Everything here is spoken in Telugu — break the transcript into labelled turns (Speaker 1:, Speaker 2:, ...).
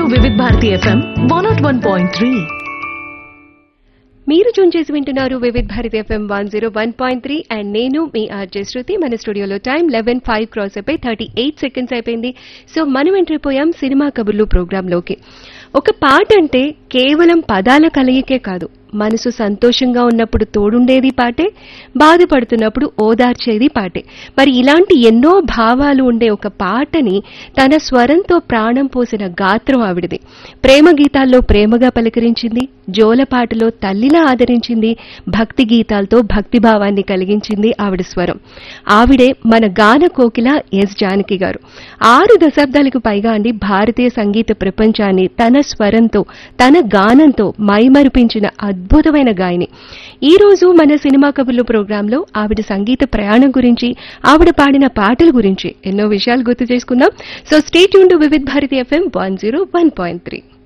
Speaker 1: వివిధ Bharati FM one nought one point three
Speaker 2: మీరు జూన్ చేసి వింటున్నారు Vividh Bharat FM one zero one point three and నేను మీ ఆర్జే శృతి మన స్టూడియోలో టైం లెవెన్ ఫైవ్ క్రాస్ అయిపోయి థర్టీ ఎయిట్ సెకండ్స్ అయిపోయింది సో మనం ఎంటర్ అయిపోయాం సినిమా కబుర్లు ప్రోగ్రాంలోకి ఒక పాట అంటే కేవలం పదాల కలయికే కాదు మనసు సంతోషంగా ఉన్నప్పుడు తోడుండేది పాటే బాధపడుతున్నప్పుడు ఓదార్చేది పాటే మరి ఇలాంటి ఎన్నో భావాలు ఉండే ఒక పాటని తన స్వరంతో ప్రాణం పోసిన గాత్రం ఆవిడది ప్రేమ గీతాల్లో ప్రేమగా పలకరించింది జోలపాటలో తల్లిలా ఆదరించింది భక్తి గీతాలతో భక్తి భావాన్ని కలిగించింది ఆవిడ స్వరం ఆవిడే మన గాన కోకిల ఎస్ జానకి గారు ఆరు దశాబ్దాలకు పైగా అండి భారతీయ సంగీత ప్రపంచాన్ని తన స్వరంతో తన గానంతో మైమరిపించిన అద్భుతమైన గాయని ఈ రోజు మన సినిమా కబుర్లు ప్రోగ్రాంలో ఆవిడ సంగీత ప్రయాణం గురించి ఆవిడ పాడిన పాటల గురించి ఎన్నో విషయాలు గుర్తు చేసుకుందాం సో స్టేట్ యూన్ to Vividh Bharati FM one zero one point three